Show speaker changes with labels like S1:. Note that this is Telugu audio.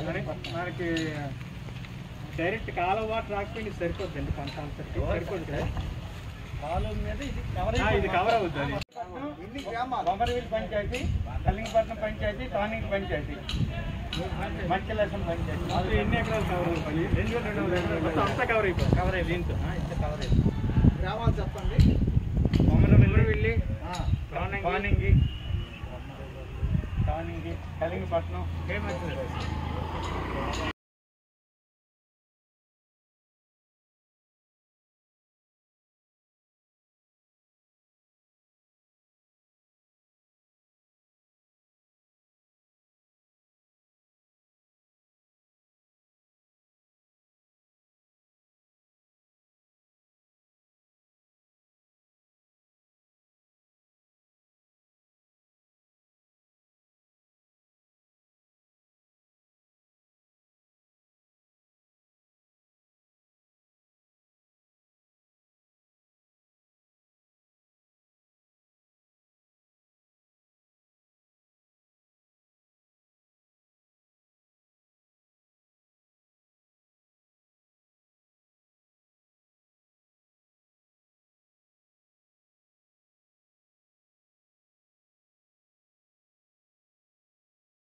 S1: మనకి డైరెక్ట్ కాలువ వాటర్ రాకపోయింది సరిపోద్దండి పంట అంతటికి సరిపోదు కదా
S2: కాలువ మీద ఇది కవర్
S1: ఆ, ఇది కవర్ అవుద్ది అది.
S2: ఇన్ని గ్రామాలు బొమ్మరవీల్ పంచాయతీ కల్లింగపట్నం పంచాయతీ టానింగ్ పంచాయతీ మంచిలసం పంచాయతీ
S1: మొత్తం ఎన్ని ఎకరాలు కవర్ అయిపోయి రెండు వేల రెండు వందల ఎకరాలు మొత్తం అంతా కవర్ అయిపోయింది
S2: కవర్ అయ్యి దీంతో ఆ, ఇంత కవర్ అయ్యి
S3: గ్రామాలు చెప్పండి
S2: బొమ్మరవెల్లి
S3: ఆ,
S2: టానింగి టానింగి కలింగపట్నం
S1: ఏమవుతుంది